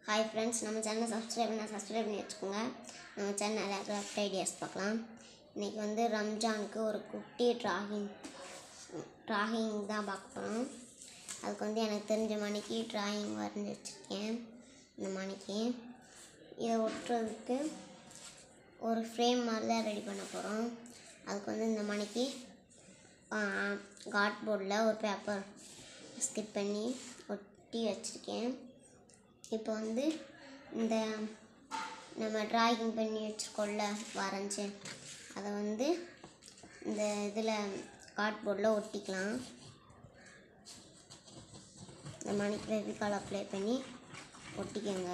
hi friends நம்ம சேனலை subscribe பண்ண சப்ஸ்கிரைப் பண்ணி வச்சுக்கோங்க நம்ம சேனல் கிராஃப்ட் ஐடியாஸ் பார்க்கலாம் இன்றைக்கி வந்து ரம்ஜானுக்கு ஒரு குட்டி ட்ராயிங் ட்ராயிங் தான் பார்க்க போகிறோம் அதுக்கு வந்து எனக்கு தெரிஞ்ச மணிக்கு ட்ராயிங் வரைஞ்சி வச்சுருக்கேன் இந்த மணிக்கு இதை ஒட்டுறதுக்கு ஒரு ஃப்ரேம் மாதிரி தான் ரெடி பண்ண போகிறோம் அதுக்கு வந்து இந்த மணிக்கு காட் போர்டில் ஒரு பேப்பர் ஸ்கிப் பண்ணி ஒட்டி வச்சுருக்கேன் இப்போ வந்து இந்த நம்ம டிராயிங் பண்ணி வச்சுருக்கோம்ல வரைஞ்சி அதை வந்து இந்த இதில் கார்ட்போர்டில் ஒட்டிக்கலாம் இந்த மணிக்கு ஃபெவிகால் அப்ளை பண்ணி ஒட்டிக்கோங்க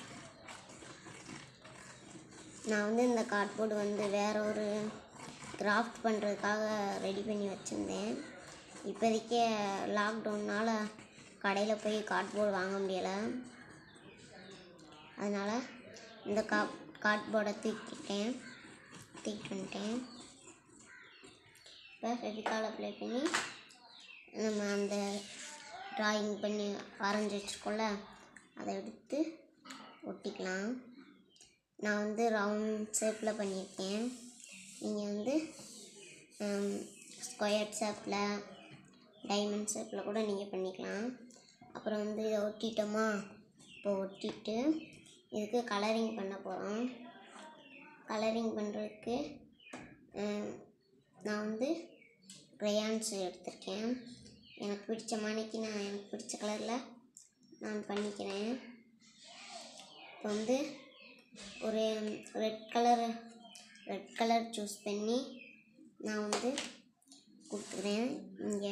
நான் வந்து இந்த கார்ட்போர்டு வந்து வேற ஒரு கிராஃப்ட் பண்ணுறதுக்காக ரெடி பண்ணி வச்சுருந்தேன் இப்போதைக்கு லாக்டவுன்னால் கடையில் போய் கார்ட்போர்டு வாங்க முடியலை அதனால் இந்த கா கார்ட்போர்டை தூக்கிட்டேன் தூக்கிட்டு வந்துட்டேன் இப்போ ஃபெவிகால் அப்ளை பண்ணி நம்ம அந்த ட்ராயிங் பண்ணி வரைஞ்சி வச்சுருக்கோம்ல அதை எடுத்து ஒட்டிக்கலாம் நான் வந்து ரவுண்ட் ஷேப்பில் பண்ணியிருக்கேன் நீங்கள் வந்து ஸ்கொயர் ஷேப்பில் டைமண்ட் ஷேப்பில் கூட நீங்கள் பண்ணிக்கலாம் அப்புறம் வந்து இதை ஒட்டிட்டோமா இப்போ ஒட்டிட்டு இதுக்கு கலரிங் பண்ண போகிறோம் கலரிங் பண்ணுறதுக்கு நான் வந்து க்ரையான்ஸ் எடுத்திருக்கேன் எனக்கு பிடிச்ச மணிக்கு நான் எனக்கு பிடிச்ச கலரில் நான் பண்ணிக்கிறேன் இப்போ வந்து ஒரு red colour red colour choose பண்ணி நான் வந்து கொடுத்துக்கிறேன் இங்கே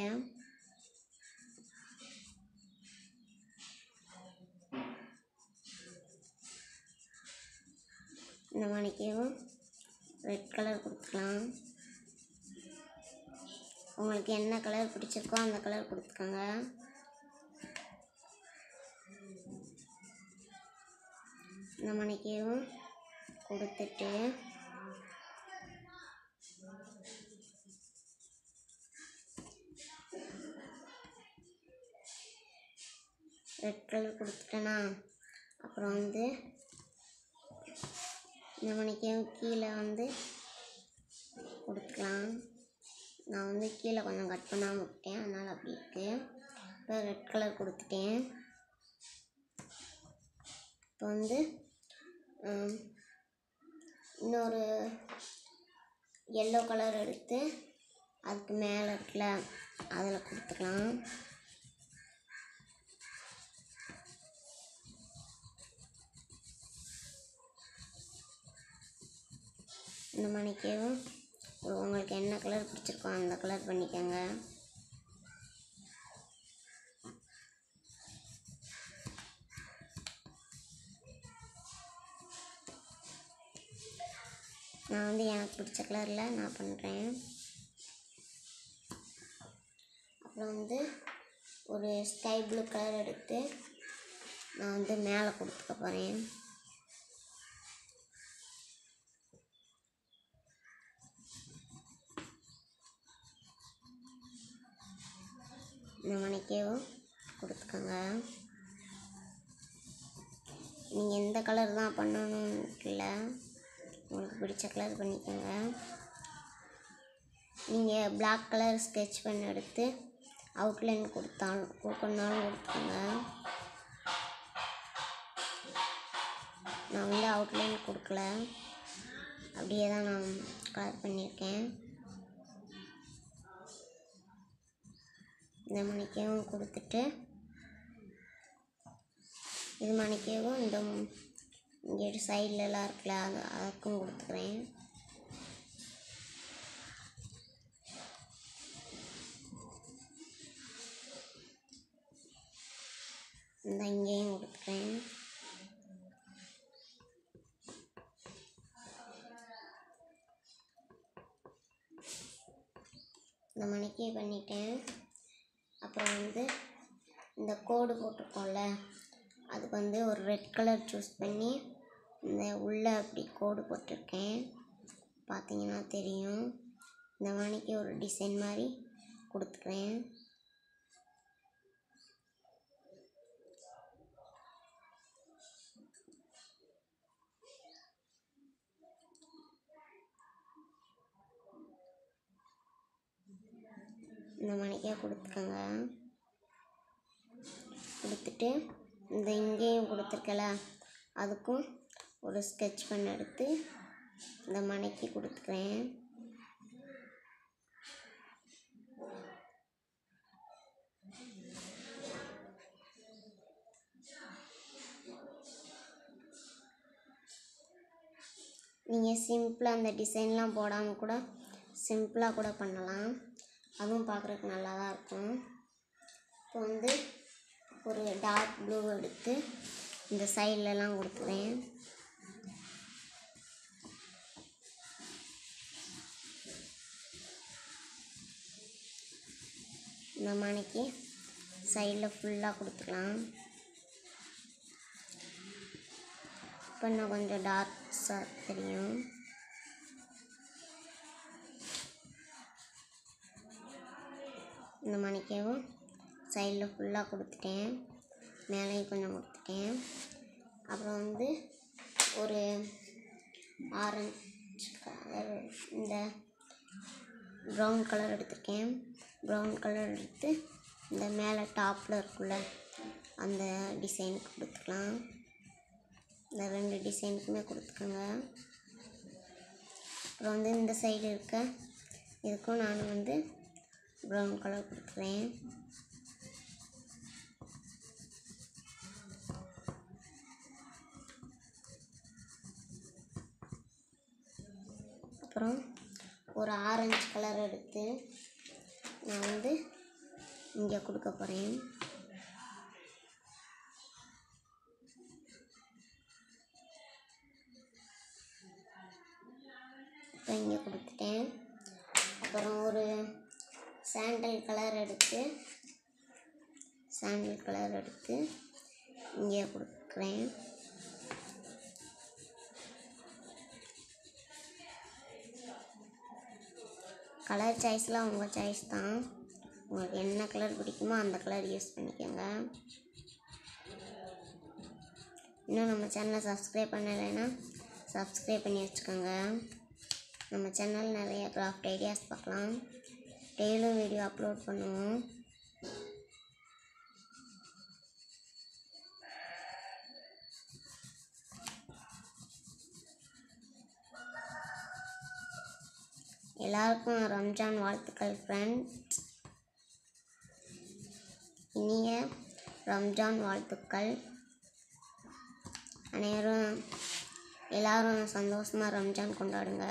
இந்த மணிக்கும் ரெட் கலர் கொடுத்துக்கலாம் உங்களுக்கு என்ன கலர் பிடிச்சிருக்கோ அந்த கலர் கொடுத்துக்கோங்க இந்த மணிக்கும் கொடுத்துட்டு ரெட் கலர் கொடுத்துட்டேனா அப்புறம் வந்து இந்த மணிக்கும் கீழே வந்து கொடுத்துக்கலாம் நான் வந்து கீழே கொஞ்சம் கட் பண்ணாமல் விட்டேன் அதனால் அப்படி இருக்குது இப்போ ரெட் கலர் கொடுத்துட்டேன் இப்போ வந்து இன்னொரு எல்லோ கலர் எடுத்து அதுக்கு மேலே இருக்குல்ல அதில் கொடுத்துக்கலாம் இந்த மணிக்கும் உங்களுக்கு என்ன கலர் பிடிச்சிருக்கோ அந்த கலர் பண்ணிக்கோங்க நான் வந்து எனக்கு பிடிச்ச கலரில் நான் பண்ணுறேன் அப்புறம் வந்து ஒரு ஸ்கை ப்ளூ கலர் எடுத்து நான் வந்து மேலே கொடுத்துக்க போகிறேன் இந்த மணிக்கேவும் கொடுத்துக்கோங்க நீங்கள் எந்த கலர் தான் பண்ணணும் இல்லை உங்களுக்கு பிடிச்ச கலர் பண்ணிக்கோங்க நீங்கள் பிளாக் கலர் ஸ்கெட்ச் பண்ணி எடுத்து அவுட்லைன் கொடுத்தாலும் கொடுக்கணுனாலும் கொடுத்துக்கோங்க நான் வந்து அவுட்லைன் கொடுக்கல அப்படியே தான் நான் கலர் பண்ணியிருக்கேன் இந்த மணிக்கவும் கொடுத்துட்டு இது மணிக்கவும் இந்த இங்கே சைட்லலாம் இருக்குல்ல அது அதுக்கும் கொடுத்துக்கிறேன் இந்த இங்கேயும் கொடுத்துக்கிறேன் இந்த மணிக்கே பண்ணிட்டேன் அப்புறம் வந்து இந்த கோடு போட்டிருக்கோம்ல அதுக்கு வந்து ஒரு ரெட் கலர் சூஸ் பண்ணி இந்த உள்ளே அப்படி கோடு போட்டிருக்கேன் பார்த்தீங்கன்னா தெரியும் இந்த மணிக்கு ஒரு டிசைன் மாதிரி கொடுத்துக்கிறேன் இந்த மணிக்கே கொடுத்துக்கோங்க கொடுத்துட்டு இந்த இங்கேயும் கொடுத்துருக்கல அதுக்கும் ஒரு ஸ்கெட்ச் பென் எடுத்து இந்த மணிக்கு கொடுத்துக்கிறேன் நீங்கள் சிம்பிளாக அந்த டிசைன்லாம் போடாமல் கூட சிம்பிளாக கூட பண்ணலாம் அதுவும் பார்க்குறதுக்கு நல்லா தான் இருக்கும் இப்போ வந்து ஒரு டார்க் ப்ளூ எடுத்து இந்த சைட்லலாம் கொடுக்குறேன் இந்த மணிக்கு சைடில் ஃபுல்லாக கொடுத்துக்கலாம் இப்போ இன்னும் கொஞ்சம் டார்க்ஸாக தெரியும் இந்த மணிக்கவும் சைடில் ஃபுல்லாக கொடுத்துட்டேன் மேலேயும் கொஞ்சம் கொடுத்துட்டேன் அப்புறம் வந்து ஒரு ஆரஞ்சு கலர் இந்த ப்ரௌன் கலர் எடுத்திருக்கேன் ப்ரௌன் கலர் எடுத்து இந்த மேலே டாப்பில் இருக்குல்ல அந்த டிசைனுக்கு கொடுத்துக்கலாம் இந்த ரெண்டு டிசைனுக்குமே கொடுத்துக்கோங்க அப்புறம் வந்து இந்த சைடு இருக்க இதுக்கும் நான் வந்து ப்ரௌன் கலர் கொடுக்குறேன் அப்புறம் ஒரு ஆரஞ்சு கலர் எடுத்து நான் வந்து இங்கே கொடுக்க போகிறேன் இப்போ இங்கே கொடுத்துட்டேன் அப்புறம் ஒரு சாண்டல் கலர் எடுத்து சாண்டல் கலர் எடுத்து இங்கே கொடுக்குறேன் கலர் சாய்ஸ்லாம் உங்கள் சாய்ஸ் தான் உங்களுக்கு என்ன கலர் பிடிக்குமோ அந்த கலர் யூஸ் பண்ணிக்கோங்க இன்னும் நம்ம சேனலை சப்ஸ்கிரைப் பண்ணலைன்னா சப்ஸ்கிரைப் பண்ணி வச்சுக்கோங்க நம்ம சேனல் நிறைய கிராஃப்ட் ஐடியாஸ் பார்க்கலாம் டெய்லியும் வீடியோ அப்லோட் பண்ணுவோம் எல்லாருக்கும் ரம்ஜான் வாழ்த்துக்கள் ஃப்ரெண்ட்ஸ் இனிய ரம்ஜான் வாழ்த்துக்கள் அனைவரும் எல்லாரும் சந்தோஷமாக ரம்ஜான் கொண்டாடுங்க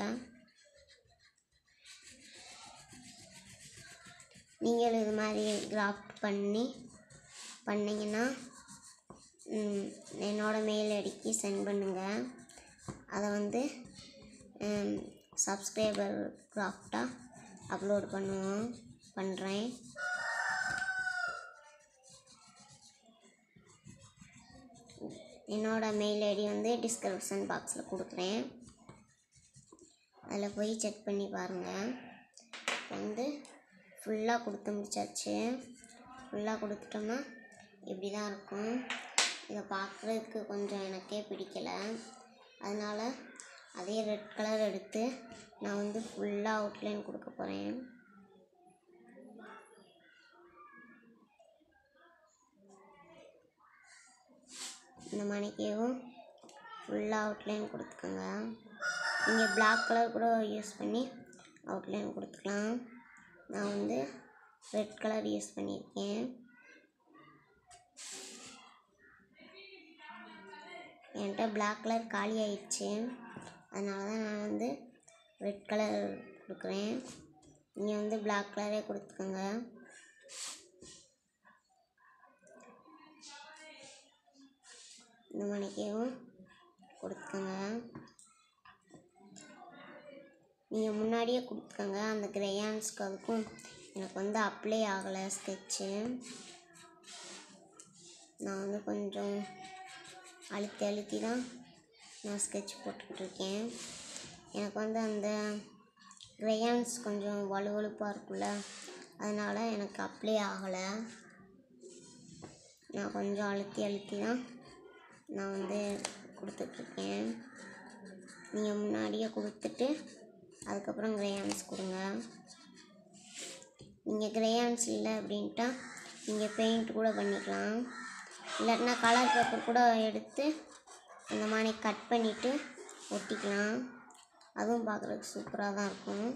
நீங்கள் இது மாதிரி கிராஃப்ட் பண்ணி பண்ணிங்கன்னா ம், என்னோட மெயில் ஐடிக்கு சென்ட் பண்ணுங்கள் அதை வந்து சப்ஸ்கிரைபர் கிராஃப்டாக அப்லோட் பண்ணுவோம் பண்ணுறேன் என்னோட மெயில் ஐடி வந்து டிஸ்கிரிப்ஷன் பாக்ஸில் கொடுக்குறேன் அதில் போய் செக் பண்ணி பாருங்கள் இப்போ வந்து ஃபுல்லாக கொடுத்து முடிச்சாச்சு ஃபுல்லாக கொடுத்துட்டோம்னா இப்படி தான் இருக்கும் இதை பார்க்குறதுக்கு கொஞ்சம் எனக்கே பிடிக்கல அதனால் அதே ரெட் கலர் எடுத்து நான் வந்து ஃபுல்லாக அவுட்லைன் கொடுக்க போகிறேன் இந்த மணிக்கேவும் ஃபுல்லாக அவுட்லைன் கொடுத்துக்கோங்க நீங்கள் Black கலர் கூட யூஸ் பண்ணி அவுட்லைன் கொடுத்துக்கலாம் நான் வந்து ரெட் கலர் யூஸ் பண்ணியிருக்கேன் என்கிட்ட Black கலர் காலி ஆயிடுச்சு அதனால தான் நான் வந்து ரெட் கலர் கொடுக்குறேன் நீங்கள் வந்து Black கலரே கொடுத்துக்கோங்க இந்த மணிக்கும் கொடுத்துக்கோங்க நீங்கள் முன்னாடியே கொடுத்துக்கோங்க அந்த கிரேயான்ஸ்க்கு அதுக்கும் எனக்கு வந்து அப்ளை ஆகலை ஸ்கெட்சு நான் வந்து கொஞ்சம் அழுத்தி அழுத்தி தான் நான் ஸ்கெட்ச் போட்டுட்ருக்கேன் எனக்கு வந்து அந்த கிரேயான்ஸ் கொஞ்சம் வலுவழுப்பாக இருக்குல்ல அதனால் எனக்கு அப்ளை ஆகலை நான் கொஞ்சம் அழுத்தி அழுத்தி தான் நான் வந்து கொடுத்துட்ருக்கேன் நீங்கள் முன்னாடியே கொடுத்துட்டு அதுக்கப்புறம் கிரேயான்ஸ் கொடுங்க நீங்கள் கிரேயான்ஸ் இல்லை அப்படின்ட்டா நீங்கள் பெயிண்ட் கூட பண்ணிக்கலாம் இல்லாட்டினா கலர் பேப்பர் கூட எடுத்து இந்த மாதிரி கட் பண்ணிவிட்டு ஒட்டிக்கலாம் அதுவும் பார்க்குறதுக்கு சூப்பராக தான் இருக்கும்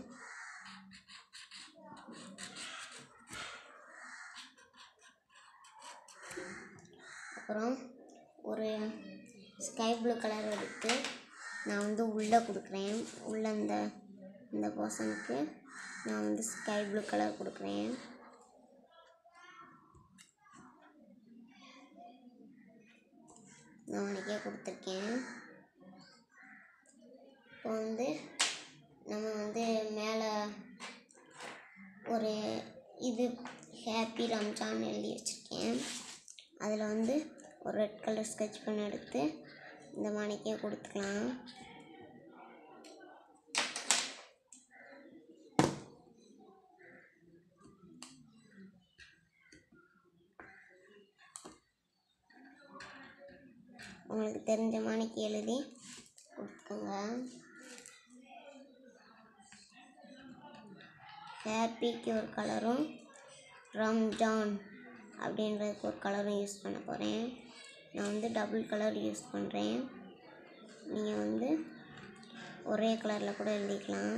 அப்புறம் ஒரு ஸ்கை ப்ளூ கலர் எடுத்து நான் வந்து உள்ளே கொடுக்குறேன் உள்ளே இந்த இந்த பர்சனுக்கு நான் வந்து ஸ்கை ப்ளூ கலர் கொடுக்குறேன் நான் உனக்கே கொடுத்துருக்கேன் இப்போ வந்து நம்ம வந்து மேலே ஒரு இது ஹாப்பி ரம்ஜான் எழுதி வச்சுருக்கேன் அதில் வந்து ஒரு ரெட் கலர் ஸ்கெட்ச் பண்ண எடுத்து இந்த மாணிக்கே கொடுத்துக்கலாம் உங்களுக்கு தெரிஞ்ச மாணிக்கு எழுதி கொடுத்துக்கோங்க ஹாப்பிக்கு ஒரு கலரும் ரம்ஜான் அப்படின்றதுக்கு ஒரு கலரும் யூஸ் பண்ண போகிறேன் நான் வந்து டபுள் கலர் யூஸ் பண்ணுறேன் நீங்கள் வந்து ஒரே கலரில் கூட எழுதிக்கலாம்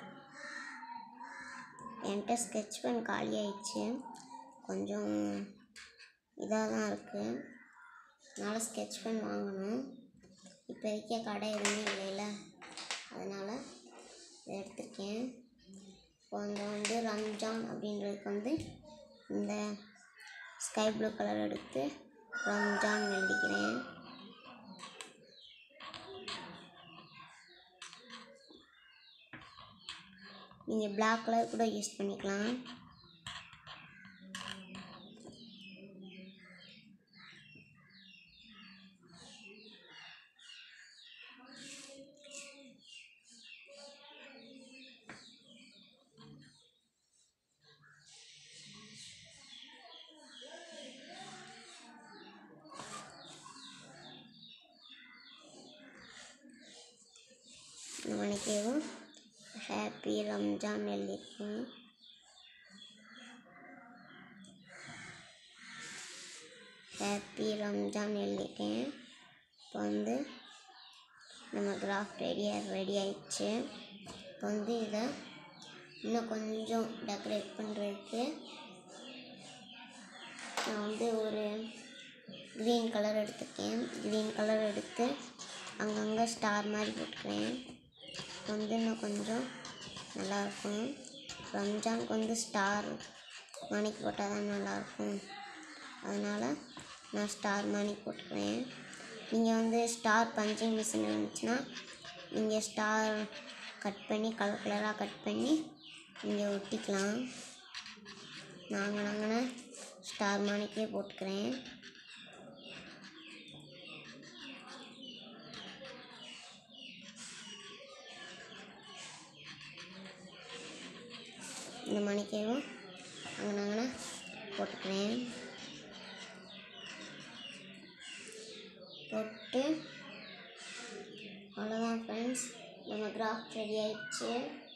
என்கிட்ட ஸ்கெட்ச் பென் காலி ஆயிடுச்சு கொஞ்சம் இதாக தான் இருக்குது அதனால் ஸ்கெட்ச் பென் வாங்கணும் இப்போதைக்கு கடை எதுவுமே இல்லைல்ல அதனால் இதை எடுத்திருக்கேன் இப்போ அந்த வந்து ரம்ஜான் அப்படின்றதுக்கு வந்து இந்த ஸ்கை ப்ளூ கலர் எடுத்து ரம்ஜான் எழுதிக்கிறேன் நீங்கள் Black கலர் கூட யூஸ் பண்ணிக்கலாம் மணிக்கேவும் ஹாப்பி ரம்ஜான் எழுதியிருக்கேன் ஹாப்பி ரம்ஜான் எழுதியிருக்கேன் இப்போ வந்து நம்ம கிராஃப்ட் ரெடியாக ரெடி ஆயிடுச்சு இப்போ வந்து இதை இன்னும் கொஞ்சம் டெக்கரேட் பண்ணுறதுக்கு நான் வந்து ஒரு க்ரீன் கலர் எடுத்திருக்கேன் க்ரீன் கலர் எடுத்து அங்கங்கே ஸ்டார் மாதிரி போட்டுக்கிறேன் இப்போ வந்து இன்னும் கொஞ்சம் நல்லாயிருக்கும் ரம்ஜானுக்கு வந்து ஸ்டார் மணிக்கு போட்டால் தான் நல்லாயிருக்கும் அதனால் நான் ஸ்டார் மணி போட்டுக்கிறேன் நீங்கள் வந்து ஸ்டார் பஞ்சிங் மிஷின் இருந்துச்சுன்னா நீங்கள் ஸ்டார் கட் பண்ணி கலர் கலராக கட் பண்ணி நீங்கள் ஒட்டிக்கலாம் நாங்கள் நாங்கள் ஸ்டார் மணிக்கே போட்டுக்கிறேன் இந்த மணிக்கேவும் அங்கே நாங்கள் போட்டுக்கிறேன் போட்டு அவ்வளோதான் ஃப்ரெண்ட்ஸ் நம்ம கிராஃப்ட் ரெடி ஆயிடுச்சு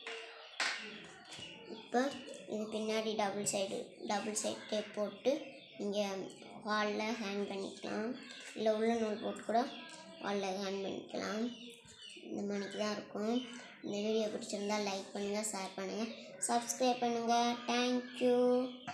இப்போ இது பின்னாடி double side double side tape போட்டு நீங்கள் வாலில் ஹேங் பண்ணிக்கலாம் இல்லை உள்ள நூல் போட்டு கூட வாலில் ஹேங் பண்ணிக்கலாம் இந்த மணிக்கு தான் இருக்கும் இந்த வீடியோ பிடிச்சிருந்தா லைக் பண்ணுங்கள் ஷேர் பண்ணுங்கள் சப்ஸ்கிரைப் பண்ணுங்கள் தேங்க்யூ